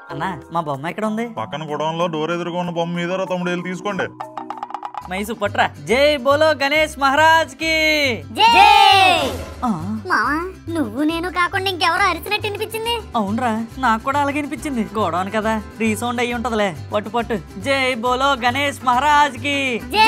అన్నా మా బొమ్మ ఎక్కడ ఉంది పక్కన గుడంలో డోర్ ఎదురుగా ఉన్న బొమ్మ మీద తమ్ముడు వెళ్ళి తీసుకోండి మైసు పట్రా జై బోలో గణేష్ మహారాజ్ కి జై ఆ, మావా నువ్వు నేను కాకుండా ఇంకెవరో అరిచినట్టు అనిపించింది అవునరా నాకు కూడా అలాగే అనిపించింది గోడౌన్ కదా రీసౌండ్ అయ్యి ఉంటదిలే పట్టు పట్టు జై బోలో గణేష్ మహారాజ్ కి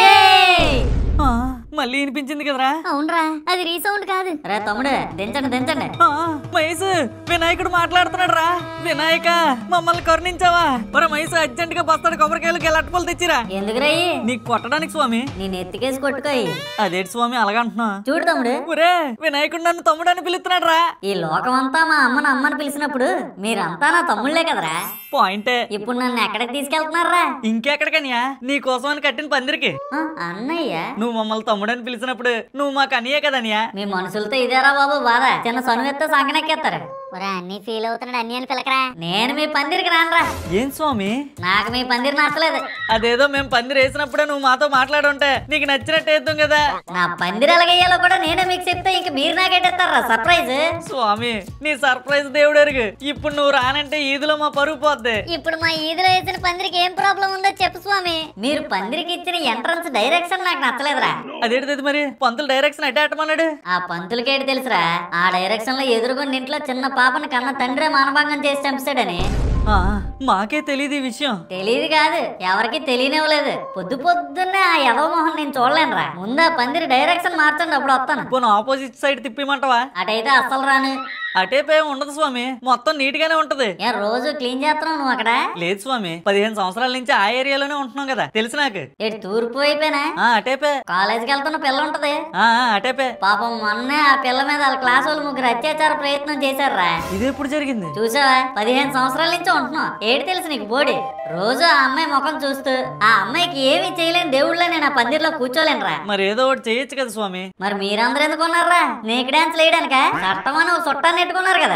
జై ఆ, మళ్ళీ వినిపించింది కదరా అవునరా అది రీసౌండ్ కాదు రా తమ్ముడు దించండి దించండి ఆ, మహేష్ వినాయకుడు మాట్లాడుతున్నాడు రా వినాయక మమ్మల్ని కరుణించావా మరి మహేష్ అర్జెంట్ గా బస్తాడు కొబ్బరికాయలు గెలట్టుకోలు తెచ్చిరా ఎందుకురాయి నీకు కొట్టడానికి స్వామి నేను ఎత్తికేసి కొట్టుకోయి అదేంటి స్వామి అలాగంటున్నా చూడు తమ్ముడు ఒరే వినాయకుడు నన్ను తమ్ముడు అని పిలుస్తున్నాడు రా ఈ లోకం అంతా మా అమ్మని అమ్మని పిలిచినప్పుడు మీరంతా నా తమ్ముళ్లే కదరా పాయింటే ఇప్పుడు నన్ను ఎక్కడికి తీసుకెళ్తున్నారా ఇంకెక్కడికనియా నీ కోసం అని కట్టిన పందిరికి ఆ, అన్నయ్య నువ్వు మమ్మల్ని తమ్ముడు అని పిలిచినప్పుడు నువ్వు మాకు అనియే కదనియా మీ మనుషులతో ఇదేరా బాబు బాధ చిన్న సనువెత్తే సంకనెక్కేస్తారు అన్ని ఫీల్ అవుతున్నాడు అన్ని అని పిలకరా నేను మీ పందిరికి రానరా ఏం స్వామి నాకు మీ పందిరి నచ్చలేదు అదేదో మేము పందిరి వేసినప్పుడే నువ్వు మాతో మాట్లాడుంటే నీకు నచ్చినట్టు వేద్దాం కదా నా పందిరి ఎలాగయ్యాలో కూడా నేనే మీకు చెప్తే ఇంక మీరు నాకెట్టేస్తారా సర్ప్రైజ్ స్వామి నీ సర్ప్రైజ్ దేవుడు ఎరుగు ఇప్పుడు నువ్వు రానంటే ఈదులో మా పరుగు పోద్ది ఇప్పుడు మా ఈదిలో వేసిన పందిరికి ఏం ప్రాబ్లం ఉందో చెప్పు స్వామి మీరు పందిరికి ఇచ్చిన ఎంట్రన్స్ డైరెక్షన్ నాకు నచ్చలేదురా అదేంటిది మరి పంతులు డైరెక్షన్ ఎట్ట అట్టమన్నాడు ఆ పంతులకేటి తెలుసురా ఆ డైరెక్షన్ లో ఎదురుగుండి ఇంట్లో చిన్న పాపని కన్న తండ్రే మానభంగం చేసి చంపాడని ఆ, మాకే తెలియదు ఈ విషయం తెలియదు కాదు ఎవరికి తెలియనివ్వలేదు పొద్దు పొద్దున్నే ఆ యదవ మొహం నేను చూడలేనురా ముందు ఆ పందిరి డైరెక్షన్ మార్చండి అప్పుడు వస్తాను పోను ఆపోజిట్ సైడ్ తిప్పిమంటావా అటైతే అస్సలు రాను అటేపే ఉండదు స్వామి మొత్తం నీట్ గానే ఉంటది ఏ రోజు క్లీన్ చేస్తున్నావు నువ్వు అక్కడ లేదు స్వామి పదిహేను సంవత్సరాల నుంచి ఆ ఏరియాలోనే ఉంటున్నాం కదా తెలుసు నాకు ఎటు తూర్పు అయిపోయినా ఆ అటేపే కాలేజీకి వెళ్తున్న పిల్ల ఉంటది ఆ ఆ, అటేపే పాపం మొన్నే ఆ పిల్ల మీద వాళ్ళ క్లాస్ వాళ్ళు ముగ్గురు అత్యాచార ప్రయత్నం చేశారురా ఇది ఎప్పుడు జరిగింది చూసావా పదిహేను సంవత్సరాల నుంచి ఉంటున్నావు ఏడు తెలుసు నీకు బోడి రోజు ఆ అమ్మాయి ముఖం చూస్తూ ఆ అమ్మాయికి ఏమీ చేయలేని దేవుళ్ళ నేను ఆ పందిర్లో కూర్చోలేనురా మరి ఏదో ఒకటి చేయొచ్చు కదా స్వామి మరి మీరందరూ ఎందుకు ఉన్నారా నీకు డాన్స్ వేయడానిక చట్టమని ఒక చుట్టాన్ని నెట్టుకున్నారు కదా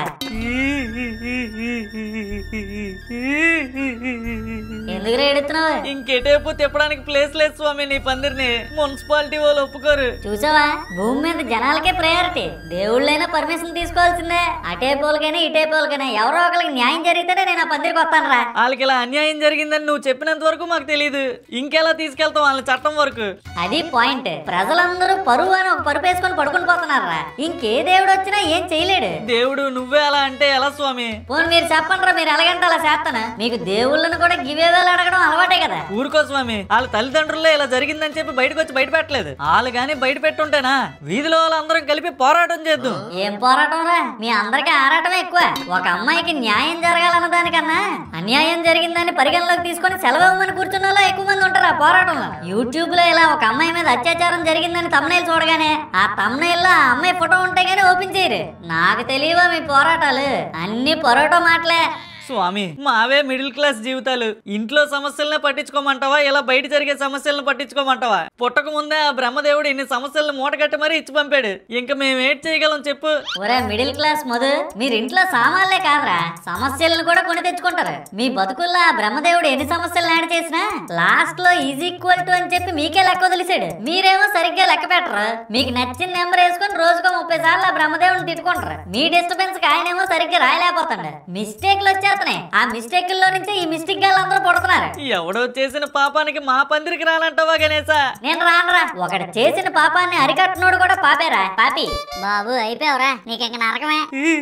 ఎందుకు ఏడుతున్నావు ఇంకెటేపు తిప్పడానికి ప్లేస్ లేదు స్వామి నీ పందిరిని మున్సిపాలిటీ వాళ్ళు ఒప్పుకోరు చూసావా భూమి మీద జనాలకే ప్రయారిటీ దేవుళ్ళైనా పర్మిషన్ తీసుకోవాల్సిందే అటే పోలకైనా ఇటే పోలకైనా ఎవరో ఒకరికి న్యాయం జరిగితేనే నేను ఆ పందిరికి వస్తానురా వాళ్ళకి ఇలా అన్యాయం జరిగిందని నువ్వు చెప్పినంత వరకు మాకు తెలియదు ఇంకెలా తీసుకెళ్తాం వాళ్ళ చట్టం వరకు అది పాయింట్ ప్రజలందరూ పరువు అని ఒక పరుపు వేసుకొని పడుకుని పోతున్నారా ఇంకే దేవుడు వచ్చినా ఏం చేయలేడు దేవుడు నువ్వే అలా అంటే ఎలా స్వామి పోనీ మీరు చెప్పండి మీరు ఎలాగంటే అలా చేస్తాను మీకు దేవుళ్ళని కూడా గివేవేలు అడగడం అలవాటే కదా ఊరుకో స్వామి వాళ్ళ తల్లిదండ్రులే ఇలా జరిగిందని చెప్పి బయటకు వచ్చి బయట పెట్టలేదు వాళ్ళు గానీ బయట పెట్టుంటేనా వీధిలో వాళ్ళందరం కలిపి పోరాటం చేద్దాం ఏం పోరాటం రా మీ అందరికి ఆరాటమే ఎక్కువ ఒక అమ్మాయికి న్యాయం జరగాలన్న దానికన్నా అన్యాయం జరిగిందని పరిగణలోకి తీసుకొని సెలవు ఇవ్వమని కూర్చున్న వాళ్ళు ఎక్కువ మంది ఉంటారు ఆ పోరాటంలో యూట్యూబ్ లో ఇలా ఒక అమ్మాయి మీద అత్యాచారం జరిగిందని తమ్నైల్ చూడగానే ఆ తమ్నైల్ లో ఆ అమ్మాయి ఫోటో ఉంటే గానీ ఓపెన్ చేయరు నాకు తెలియవా మీ పోరాటాలు అన్ని పొరోటో మాటలే స్వామి మావే మిడిల్ క్లాస్ జీవితాలు ఇంట్లో సమస్యలనే పట్టించుకోమంటావా ఇలా బయట జరిగే సమస్యలను పట్టించుకోమంటావా పుట్టక ముందే ఆ బ్రహ్మదేవుడు ఇన్ని సమస్యలను మూటగట్టి మరీ ఇచ్చి పంపాడు ఇంకా మేము ఏం చేయగలం చెప్పు ఒరే మిడిల్ క్లాస్ మధు మీరు ఇంట్లో సామాన్లే కాదురా సమస్యలను కూడా కొని తెచ్చుకుంటారు మీ బతుకుల్లో ఆ బ్రహ్మదేవుడు ఎన్ని సమస్యలు నాడు చేసినా లాస్ట్ లో ఈజ్ ఈక్వల్ టు అని చెప్పి మీకే లెక్క వదిలేశాడు మీరేమో సరిగ్గా లెక్క పెట్టరు మీకు నచ్చిన నెంబర్ వేసుకొని రోజుకో ముప్పై సార్లు ఆ బ్రహ్మదేవుడిని తిట్టుకుంటారు మీ డిస్టర్బెన్స్ కి ఆయనేమో సరిగ్గా రాయలేకపోతాడు మిస్టేక్లు వచ్చేస్తున్నాయి ఆ మిస్టేక్ లో నుంచి ఈ మిస్టేక్ గాళ్ళు అందరూ పుడుతున్నారు ఎవడో చేసిన పాపానికి మా పందిరికి రానంటావా గణేశా నేను రానరా ఒకటి చేసిన పాపాన్ని అరికట్టినోడు కూడా పాపేరా పాపి బాబు అయిపోయావురా నీకింక నరకమే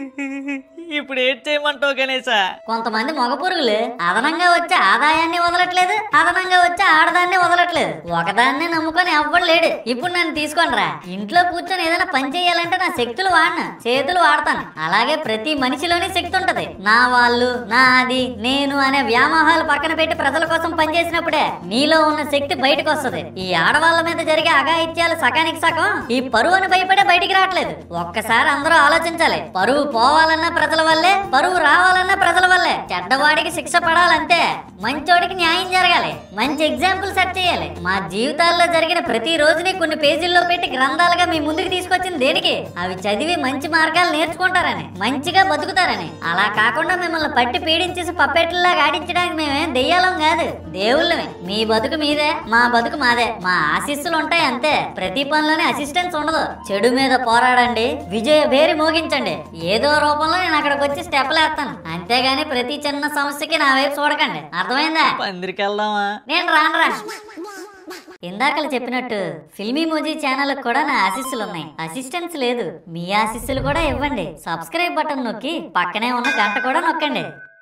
ఇప్పుడు ఏం చేయమంటావు గణేశా కొంతమంది మగ పురుగులు అదనంగా వచ్చే ఆదాయాన్ని వదలట్లేదు అదనంగా వచ్చే ఆడదాన్ని వదలట్లేదు ఒకదాన్ని నమ్ముకొని ఎవ్వడు లేడు ఇప్పుడు నన్ను తీసుకోనరా ఇంట్లో కూర్చొని ఏదైనా పని చేయాలంటే నా శక్తులు వాడను చేతులు వాడతాను అలాగే ప్రతి మనిషిలోని శక్తి ఉంటది నా వాళ్ళు నా అది నేను అనే వ్యామోహాలు పక్కన పెట్టి ప్రజల కోసం పనిచేసినప్పుడే నీలో ఉన్న శక్తి బయటకు వస్తది ఈ ఆడవాళ్ళ మీద జరిగే అఘాయిత్యాలు సగానికి సగం ఈ పరువుని భయపడే బయటికి రావట్లేదు ఒక్కసారి అందరూ ఆలోచించాలి పరువు పోవాలన్న ప్రజల వల్లే పరువు రావాలన్న ప్రజల వల్లే చెడ్డవాడికి శిక్ష పడాలంతే మంచోడికి న్యాయం జరగాలి మంచి ఎగ్జాంపుల్ సెట్ చేయాలి మా జీవితాల్లో జరిగిన ప్రతి రోజుని కొన్ని పేజీల్లో పెట్టి గ్రంథాలుగా మీ ముందుకు తీసుకొచ్చింది దేనికి అవి చదివి మంచి మార్గాలు నేర్చుకుంటారని మంచిగా బతుకుతారని అలా కాకుండా మిమ్మల్ని పట్టి పీడించేసి పప్పెట్లలాగా ఆడించడానికి మేమేం దెయ్యాలం కాదు దేవుళ్ళమే మీ బతుకు మీదే మా బతుకు మాదే మా ఆశీస్సులు ఉంటాయి అంతే ప్రతి పనిలోనే అసిస్టెన్స్ ఉండదు చెడు మీద పోరాడండి విజయ భేరి మోగించండి ఏదో రూపంలో నేను అక్కడికి వచ్చి స్టెప్లు వేస్తాను అంతేగాని ప్రతి చిన్న సమస్యకి నా వైపు చూడకండి అర్థమైందా పందిరికి వెళ్దామా నేను రానరా ఇందాకలు చెప్పినట్టు ఫిల్మీ మోజీ ఛానల్ కూడా నా ఆశీస్సులు ఉన్నాయి అసిస్టెన్స్ లేదు మీ ఆశీస్సులు కూడా ఇవ్వండి సబ్స్క్రైబ్ బటన్ నొక్కి పక్కనే ఉన్న గంట కూడా నొక్కండి